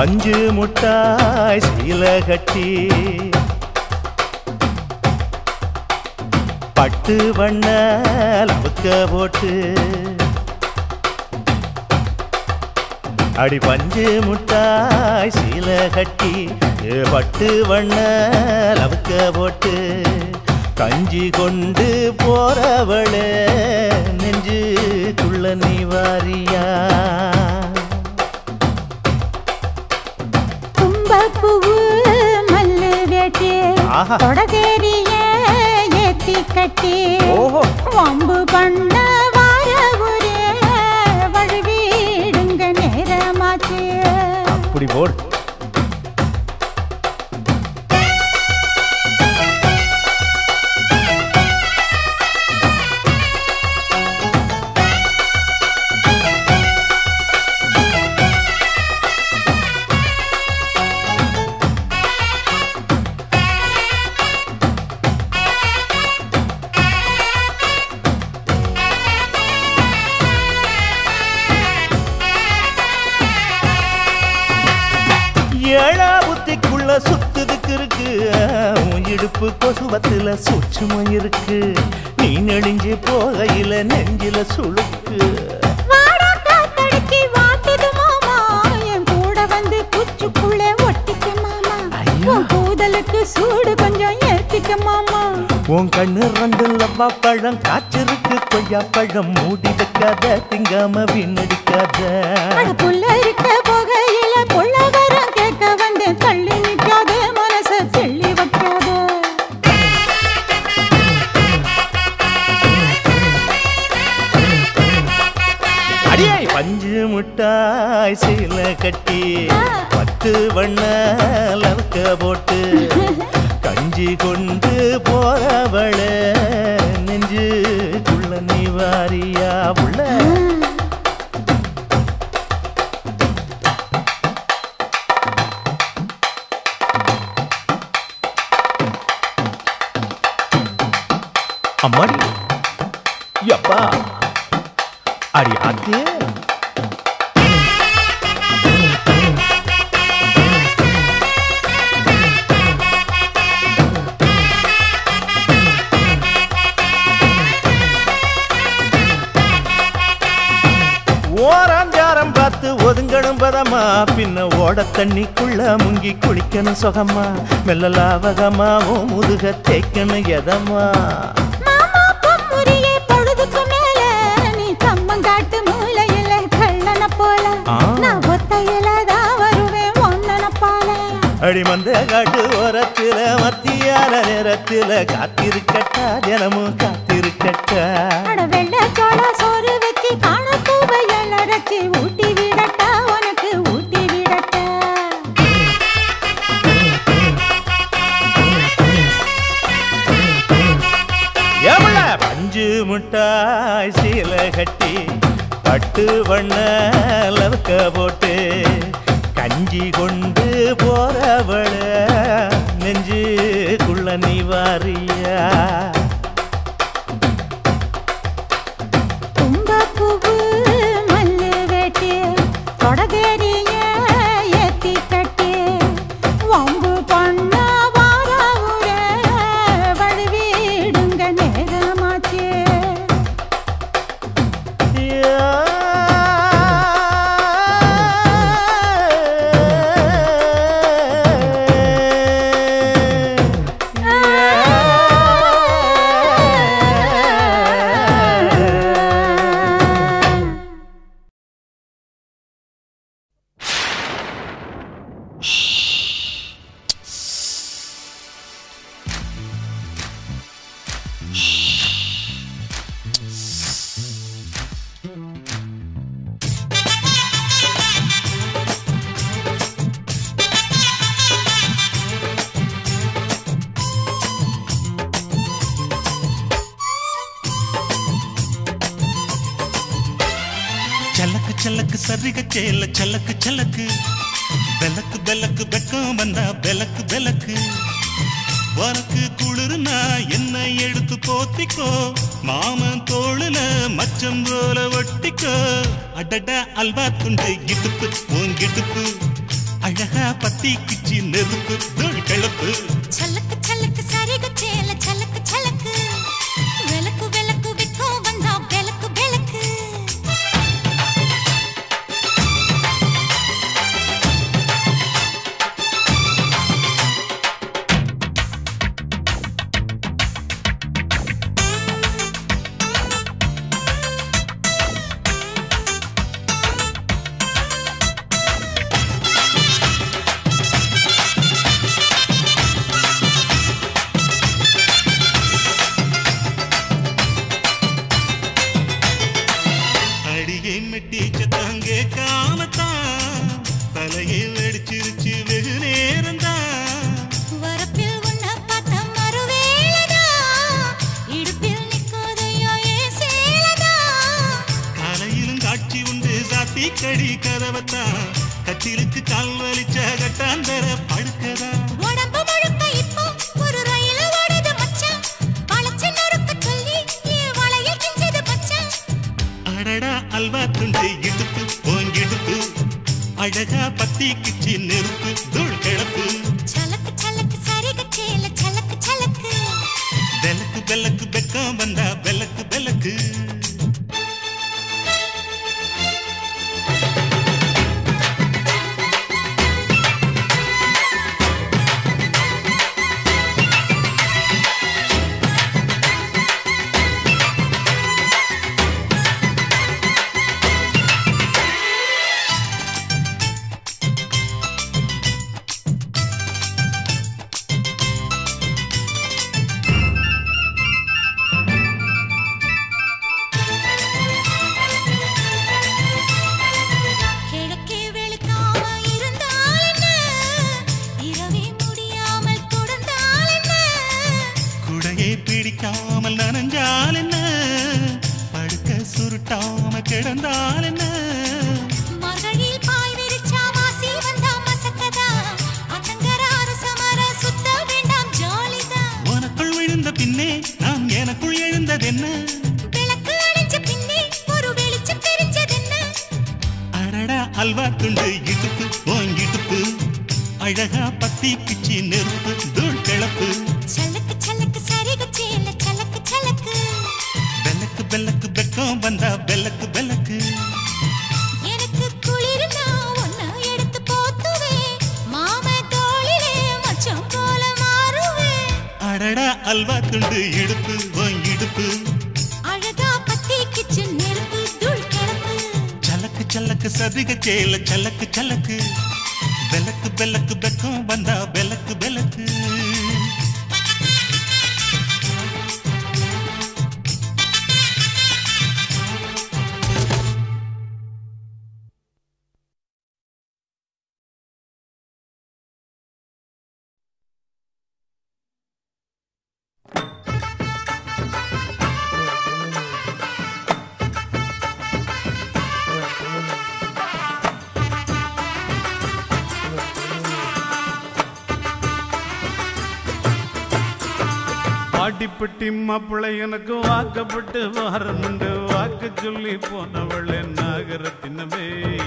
பஞ்சு முட்டாய் சீல கட்டி பட்டு வண்ண லவுக்க போட்டு அடி பஞ்சு முட்டாய் சீல கட்டி ஏ பட்டு வண்ண லவுக்க போட்டு கஞ்சி கொண்டு போறவளே நெஞ்சுக்குள்ள நீ வாரியா தும்பப்பூவு மல்லு வேட்டி ஆஹா. தொடதேரிய ஏத்தி கட்டி ஓஹோ. வம்பு பண்ண வார ஒரே வழுவிடுங்க நேரமாச்சு அப்படி போடு ஏழா புத்திக்குள்ள சுத்துதுக்கு இருக்கு உன் இடுப்பு கொசுவத்துல சூட்சுமம் இருக்கு நீ நெளிஞ்சு போகையில நெஞ்சில சுளுக்கு வாடா காத்தடிச்சு வாட்டுது மாமா என் கூட வந்து குச்சுக்குள்ளே ஒட்டிக்க மாமா ஐயோ. உன் கூதலுக்கு சூடு கொஞ்சம் ஏத்திக்க மாமா உன் கண்ணு ரெண்டு லவ்வா பழம் காய்ச்சிருக்கு கொய்யா பழம் மூடி வைக்காத திங்காம வீணடிக்காத அட புள்ள இருக்க போகையில புள்ள வரம் கேட்க வந்தேன் தள்ளி நிக்காத மனச தெள்ளி வைக்காத அடியே பஞ்சு முட்டாய் சீல கட்டி பத்து வண்ண லவுக்க போட்டு கஞ்சி கொண்டு போறவள நெஞ்சுக்குள்ள நீ வாரியா உள்ள அம்மாடி யப்பா அடி ஆத்தே ஓராஞ்சாரம் பார்த்து ஒதுங்கணும் பதமா பின்ன ஓட தண்ணிக்குள்ள முங்கி குளிக்கணும் சுகமா மெல்ல லாவகமா ஓ முதுக தேய்க்கணும் எதமா மாமா பொம்முறியே பொழுதுக்கு மேல நீ கம்மங்காட்டு மூலையில கள்ளன போல ஆ. நான் ஒத்தையில தான் வருவேன் ஒன்னன போல அடிமந்த காட்டு ஓரத்துல மத்தியான நேரத்துல காத்திருக்கட்டா தினமும் காத்திருக்கட்டா அட வெள்ள சோள சோறு வச்சு காண பூவையல் அரைச்சி ஊட்டி விடட்டா உனக்கு ஊட்டி விடட்டா எவ்வள பஞ்சு முட்டாய் சீல கட்டி பட்டு வண்ண லவுக்க போட்டு கஞ்சி கொண்டு போறவள நெஞ்சுக்குள்ள நீ வாரியா தும்பப்பூவு மல்லு வேட்டி தொடதேரிய ஏத்தி கட்டி வம்பு பண்ண வார ஊர வழுவிடுங்க நேரமாச்சு சலக்கு சலக்கு சரிக சேல சலக்கு சலக்கு பெலக்கு பெலக்கு வெக்கம் வந்தா பெலக்கு பெலக்கு உனக்கு குளிர்னா என்ன எடுத்து போத்திக்கோ மாமன் தோளுல மச்சம் போல ஒட்டிக்கோ அடடா அல்வா துண்டு கிட்டுப்பு உன் கிட்டுப்பு அழகா பத்திக்குச்சி நெருப்பு தூள் கிளப்பு சலக்கு சலக்கு சரிக சேல சலக்கு சலக்கு விளக்கு விளக்கு விற்கும் வந்தா விளக்கு விளக்கு அடியை மெட்டி சத்தம் கேட்காமத்தான் தலையை வெடிச்சிருச்சு வெகு நேரம்தான் வரப்பில் உன்னை பார்த்த மறுவேளதா இடுப்பில் நிற்காதையோ ஏன் சேலதா காலையிலும் காட்சி உண்டு சாத்தி கடி கதவத்தான் கட்டிலுக்கு கால் வலிச்ச கட்டாந்தர படுக்கதா உடம்பு முழுக்க இப்போ ஒரு ரயில ஓடுது மச்சான் வளைச்சு நொறுக்க சொல்லி என் வளையல் கிஞ்சது மச்சான் அடடா அல்வா துண்டு இடுப்பு ஓங்கிடுப்பு அழகா பத்திக்குச்சி நெருப்பு தூள் கிளப்பு சலக்கு சலக்கு சரிக சேல சலக்கு சலக்கு பெலக்கு பெலக்கு பெக்கம் வந்தா பெலக்கு பெலக்கு கிழக்கே வெளுக்காம இருந்தால் என்ன இரவே முடியாமல் தொடர்ந்தால் என்ன குடையை பிடிக்காமல் நனைஞ்சால் என்ன படுக்க சுருட்டாம கிடந்தால் என்ன மகளில் பாய் விரிச்சா வாசி வந்தா மசக்கதா அத்தங்கர அரசமர சுத்த வேண்டாம் ஜாலிதான் உனக்குள் விழுந்த பின்னே நான் எனக்குள் எழுந்ததென்ன விளக்கு அணைஞ்ச பின்னே ஒரு வெளிச்சம் தெரிஞ்சதென்ன அடடா அல்வா துண்டு இடுப்பு ஓங்கிடுப்பு அழகா பத்தி பிச்சி நெருப்பு தூள் கிளப்பு சலக்கு சலக்கு சரிக சேல சலக்கு சலக்கு பெலக்கு பெலக்கு பெக்கம் வந்தா பெலக்கு பெலக்கு எனக்கு குளிர்னா ஒன்ன எடுத்து போத்துவேன் மாம தோளிலே மச்சம் போல மாறுவேன் அடடா அல்வா துண்டு இடுப்பு ஓங்கிடுப்பு அழகா பத்தி கிச்சன் நெருப்பு தூள் கிளப்பு சலக்கு சலக்கு சதிக சேல சலக்கு சலக்கு பெலக்கு பெலக்கு பெக்கம் வந்தா பெலக்கு பெலக்கு பாட்டிப்பட்டி மாப்பிள்ளை எனக்கு வாக்கப்பட்டு வாரமுண்டு வாக்கு சொல்லி போனவள் நாகரத்தினமே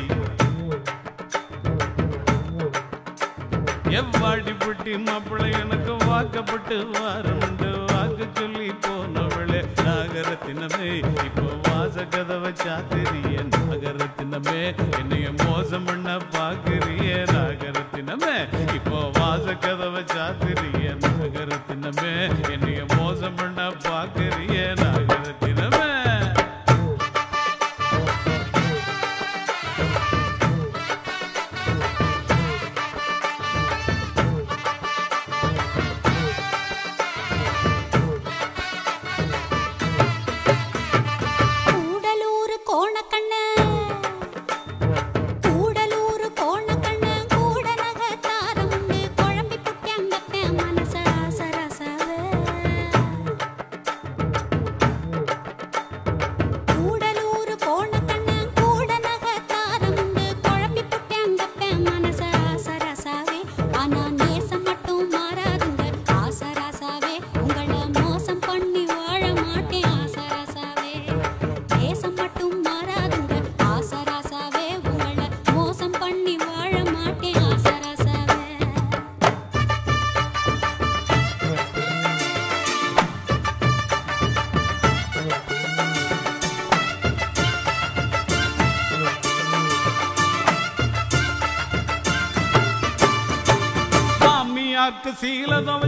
எவ்வாடிப்பட்டி மாப்பிள்ளை எனக்கு வாக்கப்பட்டு வாரமுண்டு வாக்கு சொல்லி போனவளே நாகரத்தினமே இப்போ வாச கதவை சாத்திரிய நாகரத்தினமே என்னைய மோசம் பண்ண பாக்குறிய நாகரத்தினமே இப்போ வாச கதவை சாத்திரிய நாகரத்தினமே என்னைய மோசம் பண்ண பாக்குறிய நாகரத்தினமே கூடலூர் கோணக்கண்ண கூடலூர் கோணக்கண்ண கூட நகத்தாரம் உண்டு குழம்பி புட்டியங்கத்த மனச ராச ரசவே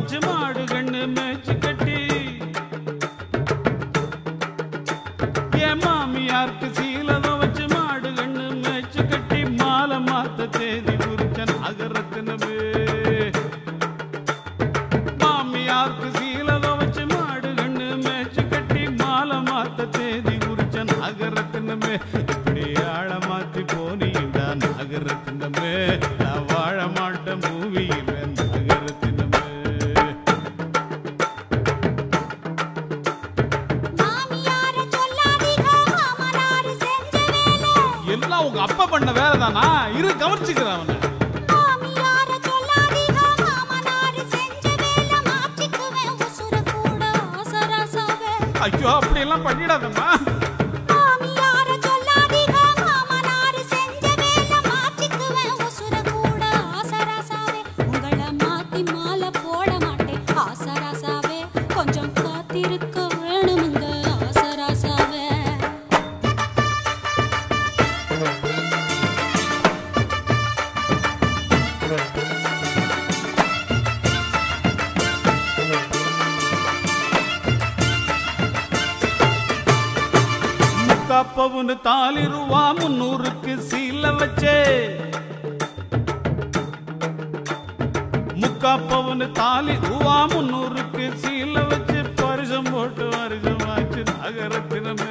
வச்சு மாடு கண்ணு மேய்ச்சி கட்டி என் மாமியாருக்கு சீலத வச்சு மாடு கண்ணு மேய்ச்சி கட்டி மாலை மாத்த தேதி குறிச்ச நாகரத்தினமே மாமியாருக்கு சீலத வச்சு மாடு கண்ணு மேய்ச்சி கட்டி மாலை மாத்த தேதி குறிச்ச நாகரத்தினமே இப்படி ஆழ மாத்தி போனீண்டா நாகரத்தினமே நான் வாழ மாட்டேன் பூமியில் நாகரத்தினமே மாமியார சொல்லாதீங்க மாமனார் செஞ்ச வேலை எல்லாம் உங்க அப்பா பண்ண வேலை தானா இரு கவனிச்சுக்கிறேன் அவனை மாமியார சொல்லாதீங்க மாமனார் செஞ்ச வேலை மாற்றிக்குவேன் உசுர கூட ஆசராசாவே ஐயோ அப்படி எல்லாம் பண்ணிடாதம்மா மாமியார சொல்லாதீங்க மாமனார் செஞ்ச வேலை மாற்றிக்குவேன் உசுர கூட ஆசராசாவே உங்களை மாத்தி மாலை போட மாட்டேன் ஆசராசாவே கொஞ்சம் காத்திருக்க வேணுமுங்க ஆசராசாவே முக்காப்பவுன்னு தாலி ரூபா முன்னூறுக்கு சீல வச்சே முக்காப்பவுன்னு தாலி ரூபா முன்னூறுக்கு சீல வச்சு பரிசம் போட்டு வருஷமாச்சு நகரத்தினமே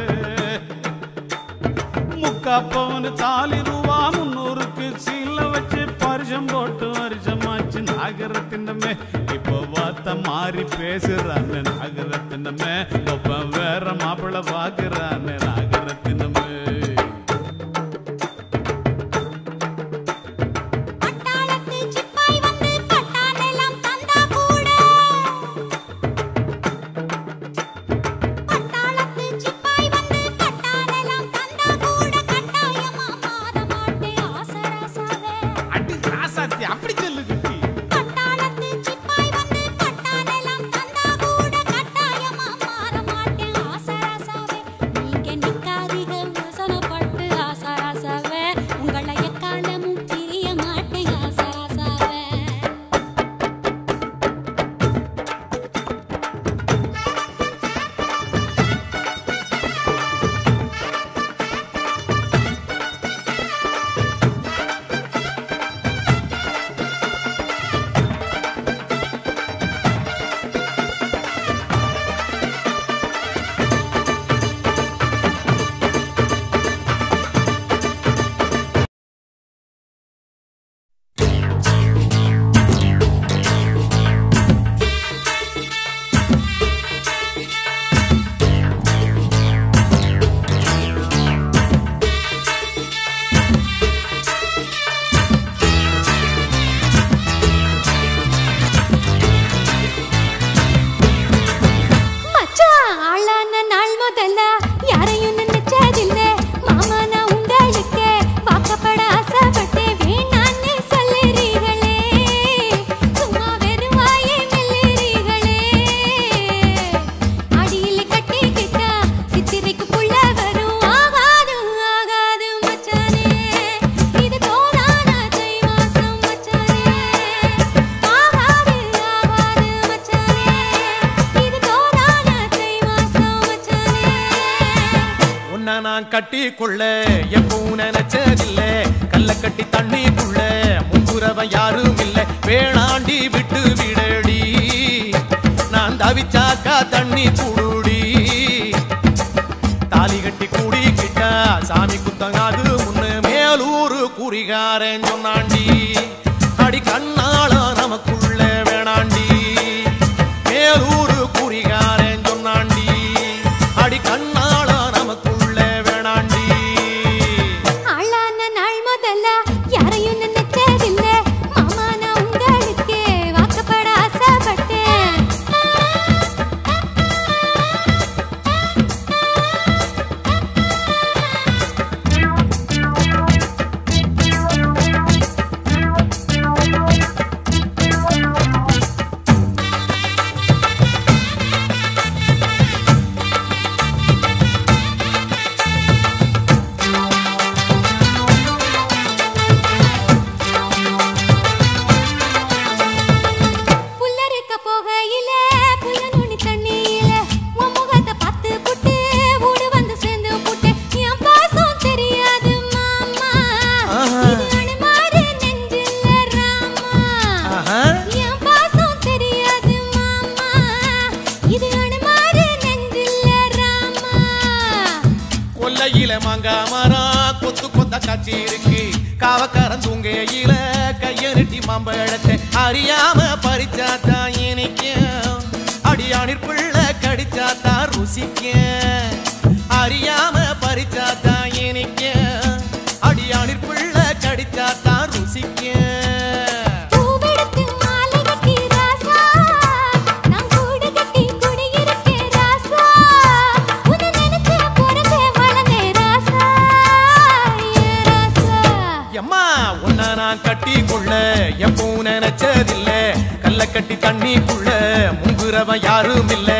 முக்காப்பவுன்னு தாலி ரூபா முன்னூறுக்கு சீல வச்சு பரிசம் போட்டு வருஷமாச்சு நாகரத்தினமே இப்போ வார்த்தை மாறி பேசுறான்னு நாகரத்தினமே ஒப்ப வேற மாப்பிள்ள பாக்குறான்னு நாகரத்தினமே பட்டாளத்து சிப்பாய் வந்து பட்டானெல்லாம் தந்தா கூட பட்டாளத்து சிப்பாய் வந்து பட்டானெல்லாம் தந்தா கூட கட்டாயமா மாற மாட்டேன் ஆசராசாவே அடி ராசாத்தி அப்படி சொல்லு குட்டி பட்டாளத்து சிப்பாய் வந்து பட்டானெல்லாம் தந்தா கூட கட்டாயமா மாற மாட்டேன் ஆசராசாவே நீங்க நிக்காதீங்க வசனப்பட்டு ஆசராசாவே உங்களை எக்காலமும் பிரிய மாட்டேன் ஆசராசாவே மச்சான் ஆளான நாள் முதல்ல யாரையும் நினைச்சதில்ல மாமா நான் உங்களுக்கு வாக்கப்பட ஆசைப்பட்டேன் வேணான்னு சொல்லுறீங்களே சும்மா வெறும் வாயை மெல்லுறீங்களே அடியில் கட்டிக்கிட்டா சித்திரைக்கு புள்ள வரும் ஆகாது ஆகாது மச்சானே இது தோதான தை மாசம் மச்சானே ஆகாது ஆகாது மச்சானே இது தோதான தை மாசம் மச்சானே உன்னை நான் கட்டி கொள்ள எப்பவும் நினைச்சதில்ல கல்ல கட்டி தண்ணிக்குள்ள முன்புறவன் யாரும் இல்ல வேணாண்டி விட்டு விடடி நான் தவிச்சாக்கா தண்ணி குடுடி தாலி கட்டி கூடிக்கிட்டா சாமி குத்தங்காது முன்னு மேலூரு குறிகாரன் சொன்னாண்டி அடி கண்ணாள நமக்குள்ள வேணாண்டி மேலூரு குறிகாரன் சொன்னாண்டி அடி கண்ணாள நமக்குள்ள வேணாண்டி ஆளான நாள் முதல்ல யாரையும் நினைச்சதில்ல மாமா நான் உங்களுக்கு வாக்கப்பட ஆசைப்பட்டேன் மாங்கா மரம் கொத்து கொத்த காட்சி இருக்கு காவக்காரன் தூங்கையில கைய நெட்டி மாம்பழத்தை அறியாம பறிச்சாத்தான் இனிக்கும் அடியானிற் பிள்ளை கடிச்சாத்தான் ருசிக்கும் அறியாம பறிச்சாத்தான் இனிக்கும் அடியானிற் பிள்ளை கடிச்சாத்தான் ருசிக்கும் பூவெடுத்து மாலை கட்டி ராசா நான் கூடு கட்டி குடியிருக்கேன் ராசா உன்னை நினைச்சு பிறந்தே வளர்ந்தேன் ராசா ஏ ராசா எம்மா உன்னை நான் கட்டி கொள்ள எப்பவும் நினைச்சதில்ல கல்ல கட்டி தண்ணிக்குள்ள முங்குறவன் யாரும் இல்ல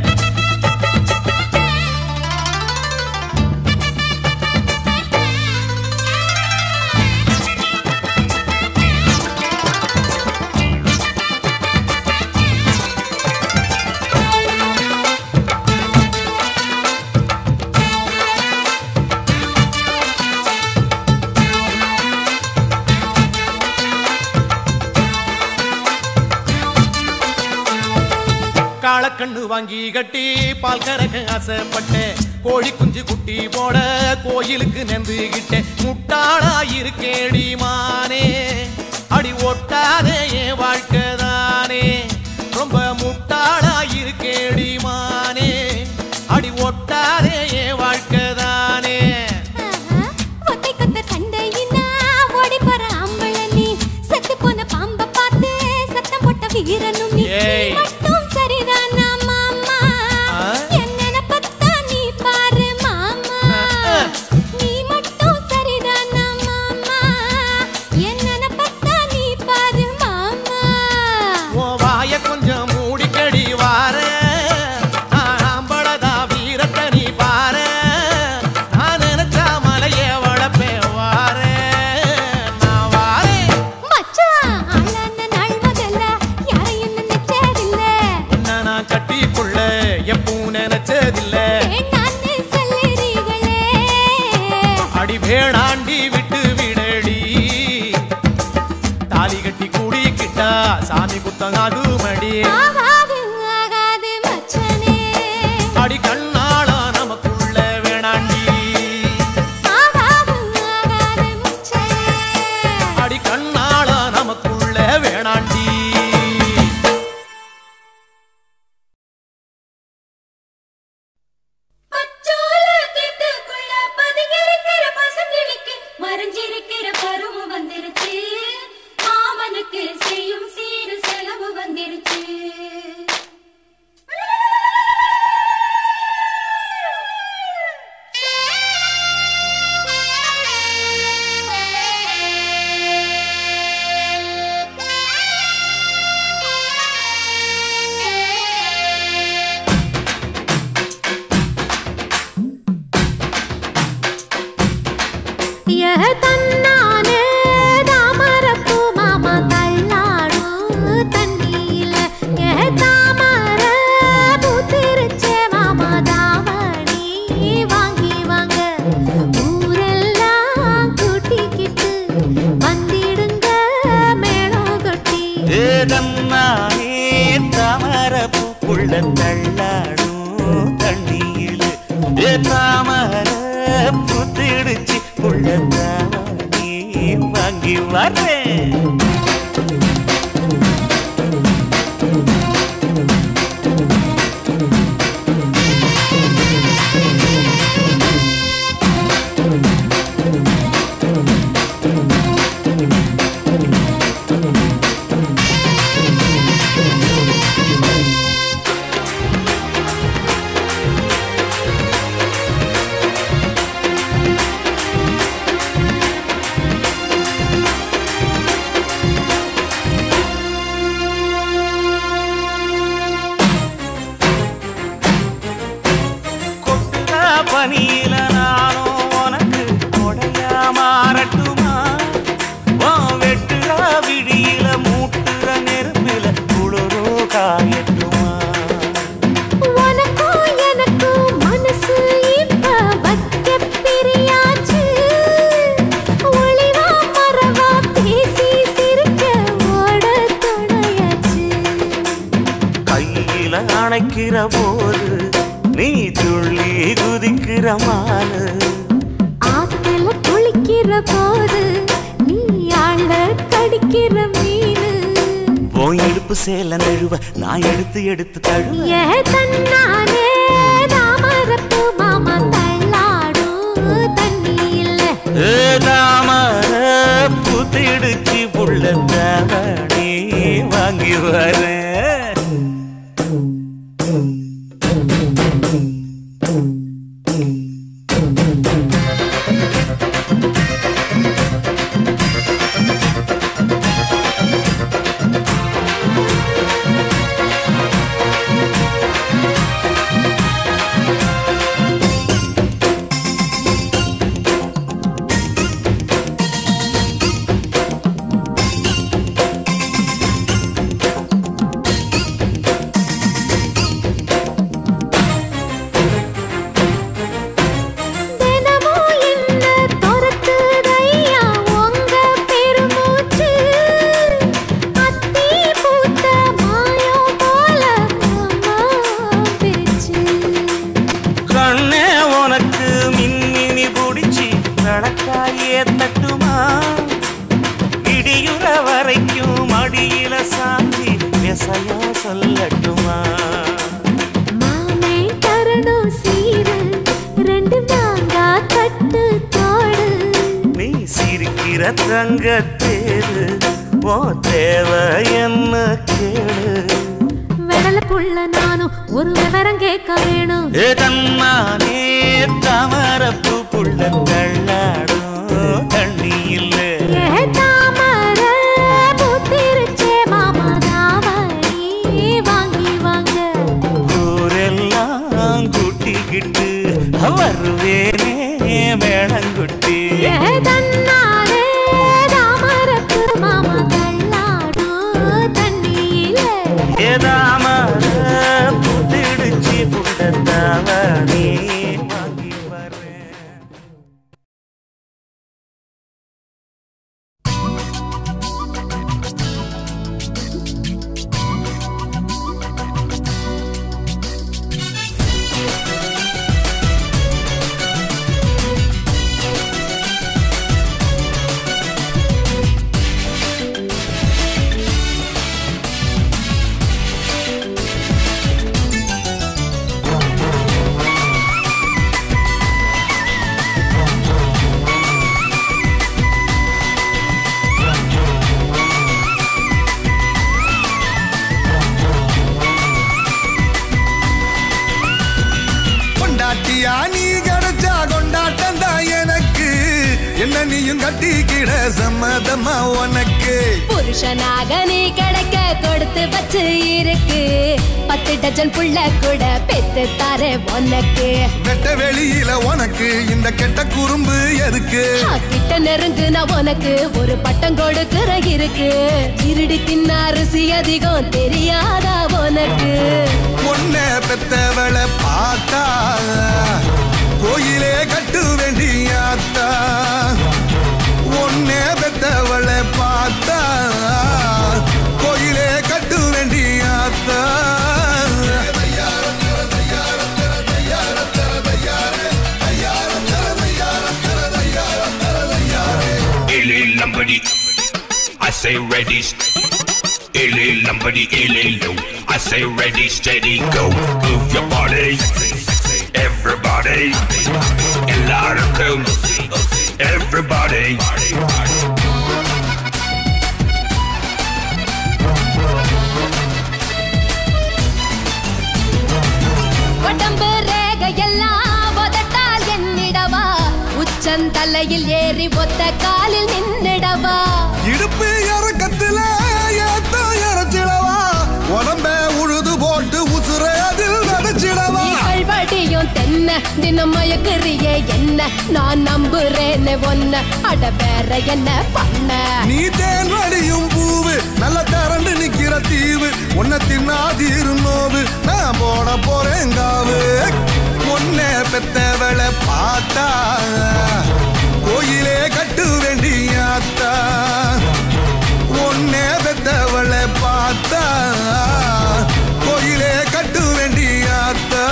காளக்கண்ணு வாங்கி கட்டி பால் கறக்க ஆசைப்பட்டேன் கோழி குஞ்சு குட்டி போட கோயிலுக்கு நெந்துகிட்டேன் முட்டாளா இருக்கேடி மானே அடி ஒட்டாதே என் வாழ்க்கை தானே ரொம்ப முட்டாளா இருக்கேடி மானே அடி ஒட்டாதே என் வாழ்க்கை தானே ஆஹா, ஒத்தை கொத்த சண்டையினா ஓடி போற ஆம்பள நீ செத்து போன பாம்ப பார்த்து சத்தம் போட்ட வீரனும் நீ ஏய். மட்டும் சரிதானா மாமா ஆ? என்ன பத்தா நீ பாரு மாமா ஆ. நீ மட்டும் சரிதானா மாமா என்ன பத்தா நீ பாரு மாமா உன் வாய கொஞ்சம் மூடிக்கடி வார ஆம்பளதா வீரத்தை நீ பாரு நான் நினைச்சா மலைய வளப்பேன் வார நான் வாரேன் மச்சான் ஆளான நாள் முதல்ல யாரையும் நினைச்சதில்ல உன்னை நான் கட்டிக்குள்ள எப்பவும் நினைச்சதில்ல வேண்டான்னு சொல்லுறீங்களே அடி வேணாண்டி விட்டு விடடி தாலி கட்டி கூடிக்கிட்டா சாமி குத்தங்காகுமடி ஆகாது ஆகாது மச்சனே அடி கண்ணாளா நமக்குள்ள வேணாண்டி ஆகாது ஆகாது மச்சனே அடி கண்ணாளா நமக்குள்ள வேணாண்டி பச்சோல கேட்டுக்குள்ள பதுங்கிருக்கிற பசுங்கிளிக்கு மறைஞ்சிருக்கிற பருவம் வந்துருச்சு மாமனுக்கு செய்யும் சீரு செலவு வந்துருச்சு தன்னானே தாமரப்பூ மாமா தள்ளாடும் தண்ணியில ஏ தாமர பூத்திருச்சே மாமா தாவணி வாங்கி வாங்க ஊரெல்லாம் கூட்டிக்கிட்டு வந்திடுங்க மேளம் கொட்டி ஏதம்மானே தாமர பூக்குள்ள தள்ளாடும் தண்ணியில் ஏ தாமர புத்திடுச்சு புள்ள தானே வாங்கி வரேன் கொட்டுற பனியில நானும் உனக்கு கொடையா மாறட்டுமா உன் வெட்டுற விடியில மூட்டுற நெருப்பில குளிரோ காயட்டுமா உனக்கும் எனக்கும் மனசு இப்ப வைக்க பிரியாச்சு ஒளிவா மறவா பேசி சிரிக்க ஓட துணையாச்சு கையில அணைக்கிற போது நீ துள்ளி குதிக்கிற மானு அடிக்கிற போது நீ ஆள கடிக்கிற மீனு உன் இடுப்பு சேல நழுவ நான் எடுத்து எடுத்து தழுவ ஏ தன்னானே தாமரப்பு மாமா தள்ளாடும் தண்ணி இல்ல ஏ தாமர புத்திடுச்சு புள்ள தாவணி வாங்கி வரேன் தினமும் என்ன துரத்துதையா உங்க பெருமூச்சு அத்தி பூத்த மாயம் போல அம்மா பேச்சு கண்ணே உனக்கு மின்மினி பிடிச்சி நடக்காயே தட்டுமா இடியுற வரைக்கும் அடியில சாந்தி விசையா சொல்லட்டுமா மாமே தரணும் சீரு ரெண்டு மாங்கா கட்டு தோடு நீ சிரிக்கிற தங்கத்தேரு ஓ தேவை என்ன கேளு வெடல புள்ள நானும் ஒரு விவரம் கேட்க வேணும் ஏ தன்னானே தாமரப்பு புள்ள தள்ளாடும் தண்ணி இல்லை ஏ தாமர பூத்திருச்சே மாமா தாவணி வாங்கி வாங்க ஊரெல்லாம் கூட்டிக்கிட்டு வருவேனே மேளங்குட்டி ஏ தன்னாலே தாமரப்பு மாமா தள்ளாடும் தண்ணியில ஏதாமர புத்திடுச்சு புண்டத்தாவணி வாங்கி வரேன் கொண்டாட்டியா நீ கிடைச்சா கொண்டாட்டம் தான் எனக்கு என்ன நீயும் கட்டிக்கிட சம்மதமா உனக்கு புருஷனாக நீ கிடைக்க கொடுத்து வச்சு இருக்கு பத்து டஜன் புள்ள கூட பெத்து தாரே உனக்கு வெட்ட வெளியில உனக்கு இந்த கெட்ட குறும்பு எதுக்கு ஆ, கிட்ட நெருங்கு நான் உனக்கு ஒரு பட்டம் கொடுக்கிற இருக்கு இருடி தின்ன அரிசி அதிகம் தெரியாதா உனக்கு பொண்ண பெத்தவளை பார்த்தா கோயிலே கட்டு வேண்டியாத்தா ஒன்னே பெத்தவளை பார்த்தா கோயிலே கட்டு வேண்டியாத்தா Illy lumbody, I say ready. Illy lumbody, illy low. I say ready, steady, go. Move your body, everybody. A lot of cool, everybody. உடம்பு ரேகையெல்லாம் உதட்டால் என்னிடவா உச்சந்தலையில் ஏறி ஒத்த காலில் நின்னிடவா இடுப்பு இறக்கத்துல ஏத்தோ இறச்சிடவா உடம்ப உழுது போட்டு உசுர அதில் விதைச்சிடவா இகழ்வடியும் தென்ன தினம் மயக்குறியே என்ன நான் நம்புறேன்னு ஒன்ன அட வேற என்ன பண்ண நீ தேன் வடியும் பூவு நல்ல திரண்டு நிக்கிற தீவு உன்னை தின்னாதீரு நோவு நான் போட போறேன் காவு உன்னை பெத்தவளை பார்த்தா கோயிலே கட்டு வேண்டியாத்தா உன்னை பெத்தவளை பார்த்தா கோயிலே கட்டு வேண்டியாத்தா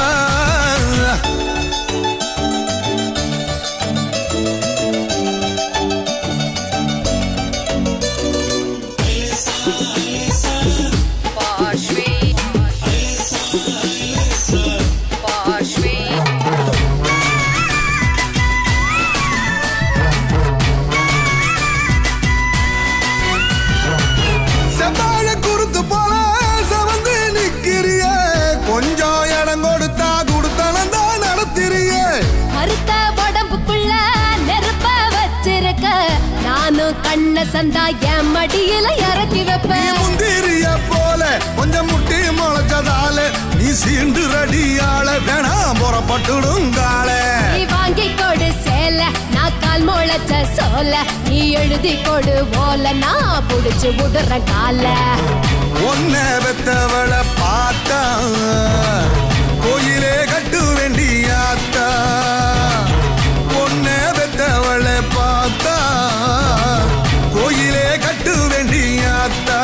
நானும் கண்ண சந்தா என் மடியில இறக்கி நீ வைப்பேன் முந்திரிய போல கொஞ்சம் முட்டி முளைச்சதால நீ சீண்டு ரடியால வேணாம் புறப்பட்டுடுங்கால நீ வாங்கி கொடு சேல நான் கால் முளைச்ச சோல நீ எழுதி கொடு ஓல நான் புடிச்சு விடுற கால ஒன்ன பெத்தவளை பார்த்தா கோயிலே கட்டு வேண்டியாத்தா ஒன்ன பெத்தவளை பார்த்தா கோயிலே கட்டு வேண்டியாத்தா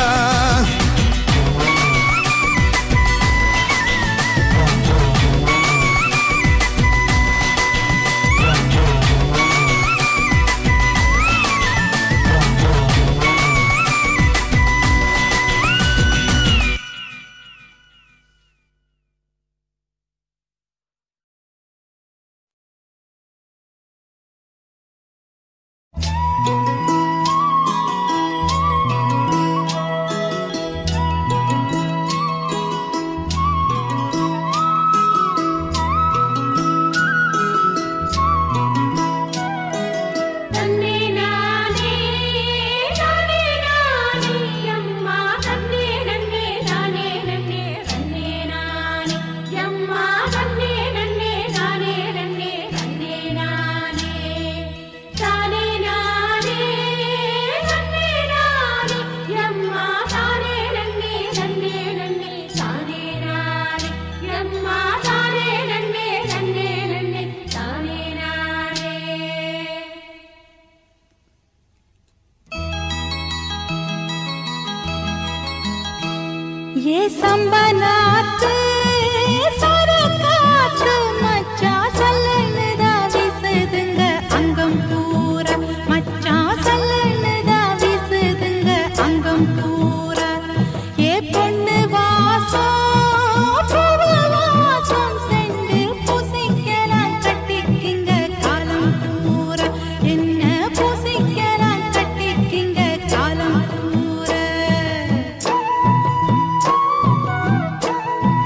தன்னே நானே நானே நானே அம்மா தன்னே நன்னே நானே நன்னே தன்னே நானே அம்மா தன்னே நன்னே நானே நன்னே தன்னே நானே தானே நானே தன்னே நானே அம்மா தானே நன்னே தன்னே நன்னே தானே நானே அம்மா தானே நன்னே தன்னே நன்னே தானே நானே ஏ சம்பனாத்து சரக்காத்து மச்சா சல்லனுதா வீசுதுங்க அங்கம் பூரா மச்சா சல்லனுதா வீசுதுங்க அங்கம் பூரா ஏ பொண்ணு வாசம் பூவு வாசம் செண்டு பூசிக்கலாம் கட்டிக்கிங்க காலம் பூரா என்ன பூசிக்கலாம் கட்டிக்கிங்க காலம் பூரா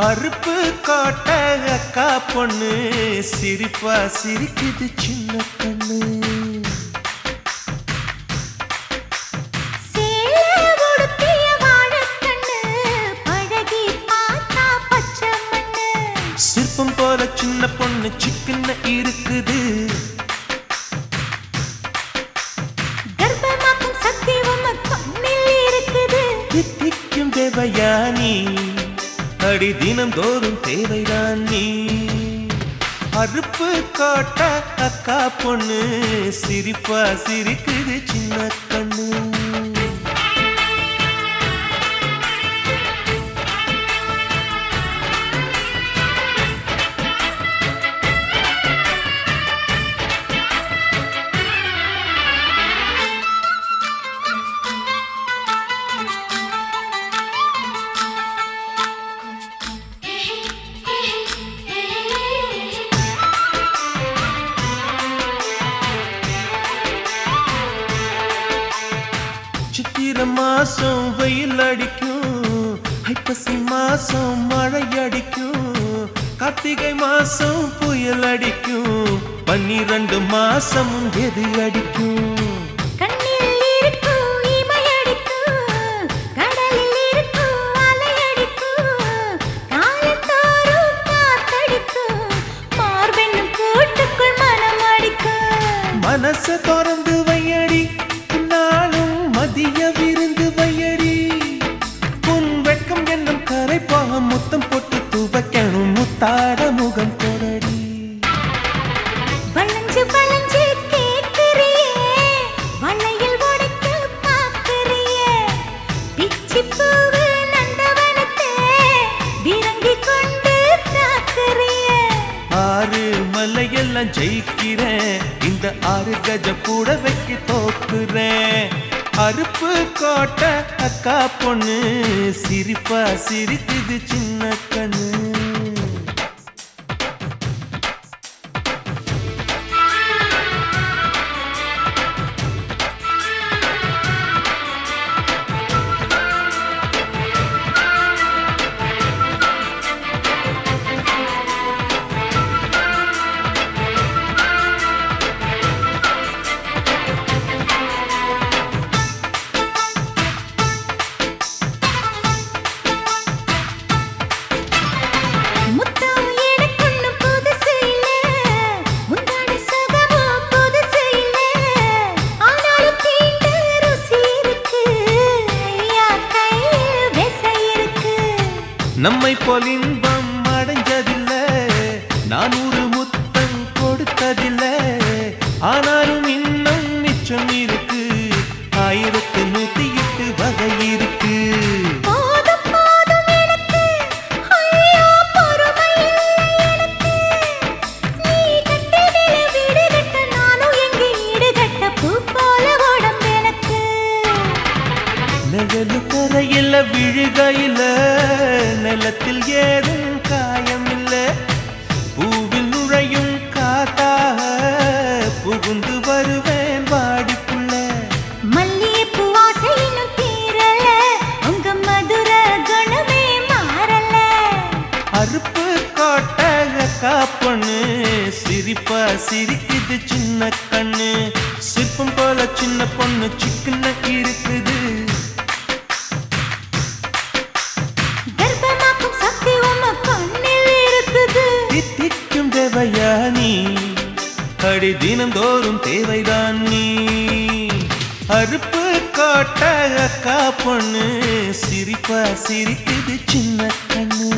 அறுப்பு கோட்டை அக்கா பொண்ணு சிரிப்பா சிரிக்குது சின்ன கண்ணு சேலை உடுத்திய வாழைக்கண்ணு, பழகி பார்த்தா பச்சை மண்ணு. சிற்பம் போல சின்ன பொண்ணு சிக்கன இருக்குது கர்ப்பமாக்கும் சக்தி உம்ம கண்ணில் இருக்குது தித்திக்கும் தேவையானி அடி தினம் தோறும் தேவைதான் நீ அறுப்பு காட்ட அக்கா பொண்ணு சிரிப்பா சிரிக்குது சின்ன கண்ணு சித்திர மாசம் வெயில் அடிக்கும் ஐப்பசி மாசம் மழை அடிக்கும் கார்த்திகை மாசம் புயல் அடிக்கும் பன்னிரண்டு மாசம் எது அடிக்கும் கண்ணில் இருக்கும் இமையடிக்கும் கடலில் இருக்கும் அலையடிக்கும் காலத்தோறும் காத்தடிக்கும் மார்பென்னும் கூட்டுக்குள் மனம் அடிக்கும் மனச திறந்து வையடி நாளும் மதிய விருந்து வையடி உன் வெட்கம் என்னும் கரைப்பாக முத்தம் போட்டு துவைக்கணும் முத்தாட முகம் கொடடி வளைஞ்சு வளைஞ்சு கேட்கிறியே வளையல் உடைக்க பார்க்கிறியே பிச்சி பூவு நந்தவனத்தே விரங்கி கொண்டு தாக்குறியே ஆறு மலையெல்லாம் ஜெயிக்கிறேன் இந்த ஆறு கஜ கூட வைக்க தோக்குறேன் அறுப்பு கோட்டை அக்கா பொண்ணு சிரிப்பா சிரிக்குது சின்ன கண்ணு முத்தம் எனக்குன்னு புதுசு இல்ல முந்தான சுகமும் புதுசு இல்ல ஆனாலும் தீண்ட ருசி இருக்கு ஐயா கையில் விசை இருக்கு நம்மை போல் இன்பம் அடைஞ்சதில்ல நானூறு முத்தம் கொடுத்ததில்ல ஆனாலும் இன்னும் மிச்சம் இருக்கு ஆயிரத்து நூத்தி எட்டு வகை இருக்கு போதும் போதும் எனக்கு ஐயோ பொறுமை இல்லை எனக்கு நீ கட்டிடில வீடு கட்ட நானும் எங்க ஈடு கட்ட பூ போல உடம்பு எனக்கு நிழலு கரையில விழுகையில நிலத்தில் ஏதும் காயம் இல்ல பூவில் நுழையும் காத்தாக புகுந்து வருவேன் வாடிக்குள்ள மல்லிகைப்பூ வாசை இன்னும் தீரல உங்க மதுர குணமே மாறல அறுப்பு கோட்டை காப்பண்ணு சிரிப்பா சிரிக்குது சின்ன கண்ணு சிற்பம் போல சின்ன பொண்ணு சிக்கன இருக்குது கர்ப்பமாக்கும் சக்தி உம்ம கண்ணில் இருக்குது தித்திக்கும் தேவையா நீ அடி தினந்தோறும் தேவைதான் நீ அறுப்பு கோட்டை அக்கா பொண்ணு சிரிப்பா சிரிக்குது சின்ன கண்ணு